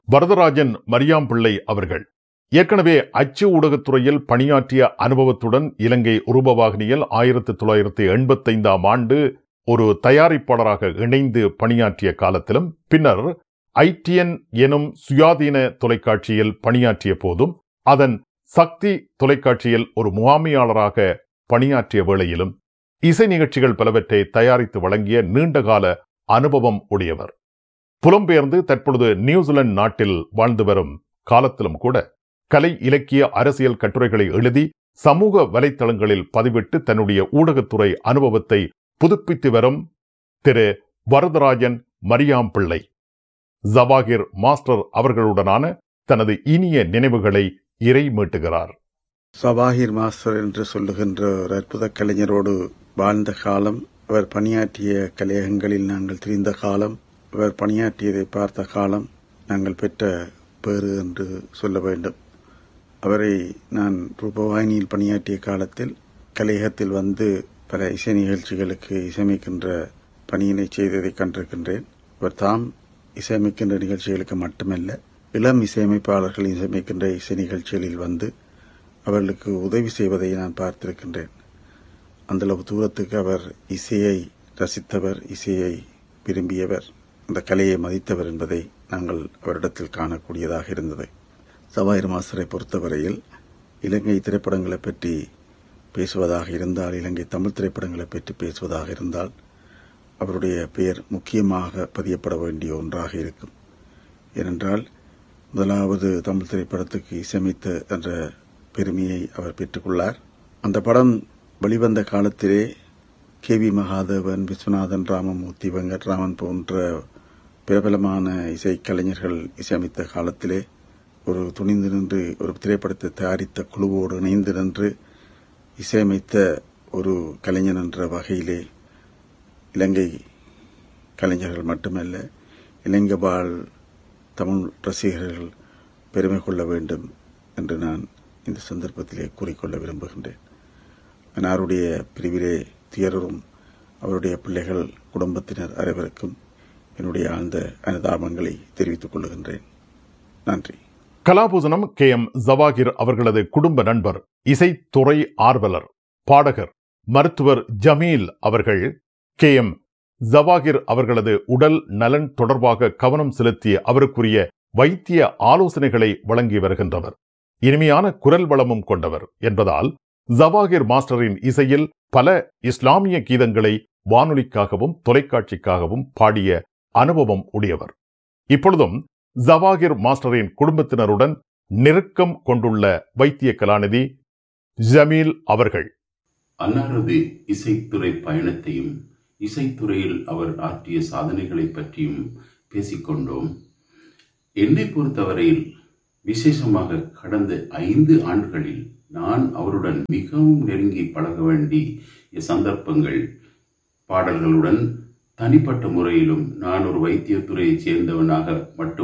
வரதராஜன் மரியாம்பிள்ளை அவர்கள் ஏற்கனவே அச்சு ஊடகத்துறையில் பணியாற்றிய அனுபவத்துடன் இலங்கை உருபவாகினியில் ஆயிரத்தி தொள்ளாயிரத்தி எண்பத்தைந்தாம் ஆண்டு ஒரு தயாரிப்பாளராக இணைந்து பணியாற்றிய காலத்திலும் பின்னர் ஐடிஎன் எனும் சுயாதீன தொலைக்காட்சியில் பணியாற்றிய போதும் அதன் சக்தி தொலைக்காட்சியில் ஒரு முகாமியாளராக பணியாற்றிய வேளையிலும் இசை நிகழ்ச்சிகள் பலவற்றை தயாரித்து வழங்கிய நீண்டகால அனுபவம் உடையவர் புலம்பெயர்ந்து தற்பொழுது நியூசிலாந்து நாட்டில் வாழ்ந்து வரும் காலத்திலும் கூட கலை இலக்கிய அரசியல் கட்டுரைகளை எழுதி சமூக வலைத்தளங்களில் பதிவிட்டு தன்னுடைய ஊடகத்துறை அனுபவத்தை புதுப்பித்து வரும் திரு வரதராஜன் மரியாம் பிள்ளை ஜவாகிர் மாஸ்டர் அவர்களுடனான தனது இனிய நினைவுகளை இறை மீட்டுகிறார் சவாஹிர் மாஸ்டர் என்று சொல்லுகின்ற ஒரு அற்புத கலைஞரோடு வாழ்ந்த காலம் அவர் பணியாற்றிய கலையகங்களில் நாங்கள் திரிந்த காலம் அவர் பணியாற்றியதை பார்த்த காலம் நாங்கள் பெற்ற பேறு என்று சொல்ல வேண்டும் அவரை நான் ரூபவாயினியில் பணியாற்றிய காலத்தில் கலையகத்தில் வந்து பல இசை நிகழ்ச்சிகளுக்கு இசையமைக்கின்ற பணியினை செய்ததை கண்டிருக்கின்றேன் அவர் தாம் இசையமைக்கின்ற நிகழ்ச்சிகளுக்கு மட்டுமல்ல இளம் இசையமைப்பாளர்கள் இசையமைக்கின்ற இசை நிகழ்ச்சிகளில் வந்து அவர்களுக்கு உதவி செய்வதை நான் பார்த்திருக்கின்றேன் அந்தளவு தூரத்துக்கு அவர் இசையை ரசித்தவர் இசையை விரும்பியவர் அந்த கலையை மதித்தவர் என்பதை நாங்கள் அவரிடத்தில் காணக்கூடியதாக இருந்தது சவாயிர் மாஸ்டரை பொறுத்தவரையில் இலங்கை திரைப்படங்களை பற்றி பேசுவதாக இருந்தால் இலங்கை தமிழ் திரைப்படங்களை பற்றி பேசுவதாக இருந்தால் அவருடைய பெயர் முக்கியமாக பதியப்பட வேண்டிய ஒன்றாக இருக்கும் ஏனென்றால் முதலாவது தமிழ் திரைப்படத்துக்கு இசையமைத்த என்ற பெருமையை அவர் பெற்றுக்கொள்ளார் அந்த படம் வெளிவந்த காலத்திலே கே வி மகாதேவன் விஸ்வநாதன் ராமமூர்த்தி வெங்கட்ராமன் போன்ற பிரபலமான இசைக்கலைஞர்கள் இசையமைத்த காலத்திலே ஒரு துணிந்து நின்று ஒரு திரைப்படத்தை தயாரித்த குழுவோடு இணைந்து நின்று இசையமைத்த ஒரு கலைஞன் என்ற வகையிலே இலங்கை கலைஞர்கள் மட்டுமல்ல இலங்கை வாழ் தமிழ் ரசிகர்கள் பெருமை கொள்ள வேண்டும் என்று நான் இந்த சந்தர்ப்பத்திலே கூறிக்கொள்ள விரும்புகின்றேன் அன்னாருடைய பிரிவிலே துயரும் அவருடைய பிள்ளைகள் குடும்பத்தினர் அனைவருக்கும் என்னுடைய ஆழ்ந்த அனுதாபங்களை தெரிவித்துக் கொள்கின்றேன் நன்றி கலாபூசணம் கே எம் ஜவாகிர் அவர்களது குடும்ப நண்பர் இசைத்துறை ஆர்வலர் பாடகர் மருத்துவர் ஜமீல் அவர்கள் கே எம் ஜவாகிர் அவர்களது உடல் நலன் தொடர்பாக கவனம் செலுத்திய அவருக்குரிய வைத்திய ஆலோசனைகளை வழங்கி வருகின்றவர் இனிமையான குரல் வளமும் கொண்டவர் என்பதால் ஜவாகிர் மாஸ்டரின் இசையில் பல இஸ்லாமிய கீதங்களை வானொலிக்காகவும் தொலைக்காட்சிக்காகவும் பாடிய அனுபவம் உடையவர் இப்பொழுதும் ஜவாகிர் மாஸ்டரின் குடும்பத்தினருடன் நெருக்கம் கொண்டுள்ள வைத்திய கலாநிதி ஜமீல் அவர்கள் அன்னாரது இசைத்துறை பயணத்தையும் இசைத்துறையில் அவர் ஆற்றிய சாதனைகளை பற்றியும் பேசிக்கொண்டோம் என்னை பொறுத்தவரையில் விசேஷமாக கடந்த ஐந்து ஆண்டுகளில் நான் அவருடன் மிகவும் நெருங்கி பழக வேண்டிய சந்தர்ப்பங்கள் பாடல்களுடன் தனிப்பட்ட முறையிலும் நான் ஒரு வைத்தியத்துறையைச் சேர்ந்தவனாக மட்டும்